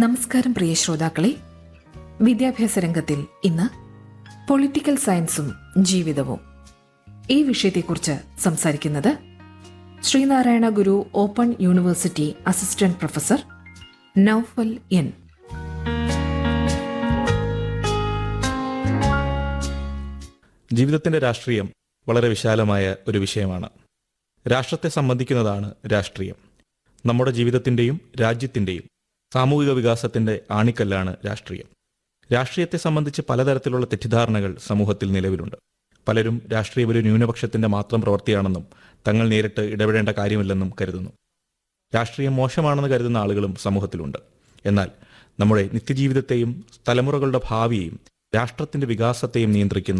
നമസ്കാരം പ്രിയ ശ്രോതാക്കളെ വിദ്യാഭ്യാസ രംഗത്തിൽ ഇന്ന് പൊളിറ്റിക്കൽ സയൻസും ജീവിതവും ഈ വിഷയത്തെക്കുറിച്ച് സംസാരിക്കുന്നത് Sreenarayana Guru open university assistant professor Noufal N ജീവിതത്തിന്റെ രാഷ്ട്രീയം വളരെ വിശാലമായ ഒരു വിഷയമാണ് രാഷ്ട്രത്തെ സംബന്ധിക്കുന്നതാണ് രാഷ്ട്രീയം നമ്മുടെ ജീവിതത്തിന്റെയും രാജ്യത്തിന്റെയും സാമൂഹിക വികാസത്തിന്റെ ആണിക്കല്ലാണ് രാഷ്ട്രീയം രാഷ്ട്രീയത്തെ സംബന്ധിച്ച് പലതരത്തിലുള്ള തെറ്റിദ്ധാരണകൾ സമൂഹത്തിൽ നിലവിലുണ്ട് പലരും രാഷ്ട്രീയം ഒരു ന്യൂനപക്ഷത്തിന്റെ മാത്രം പ്രവൃത്തിയാണെന്നും തങ്ങൾ നേരിട്ട് ഇടപെടേണ്ട കാര്യമില്ലെന്നും കരുതുന്നു രാഷ്ട്രീയം മോശമാണെന്ന് കരുതുന്ന ആളുകളും സമൂഹത്തിലുണ്ട് എന്നാൽ നമ്മുടെ നിത്യജീവിതത്തെയും തലമുറകളുടെ ഭാവിയെയും രാഷ്ട്രത്തിന്റെ വികാസത്തെയും നിയന്ത്രിക്കുന്ന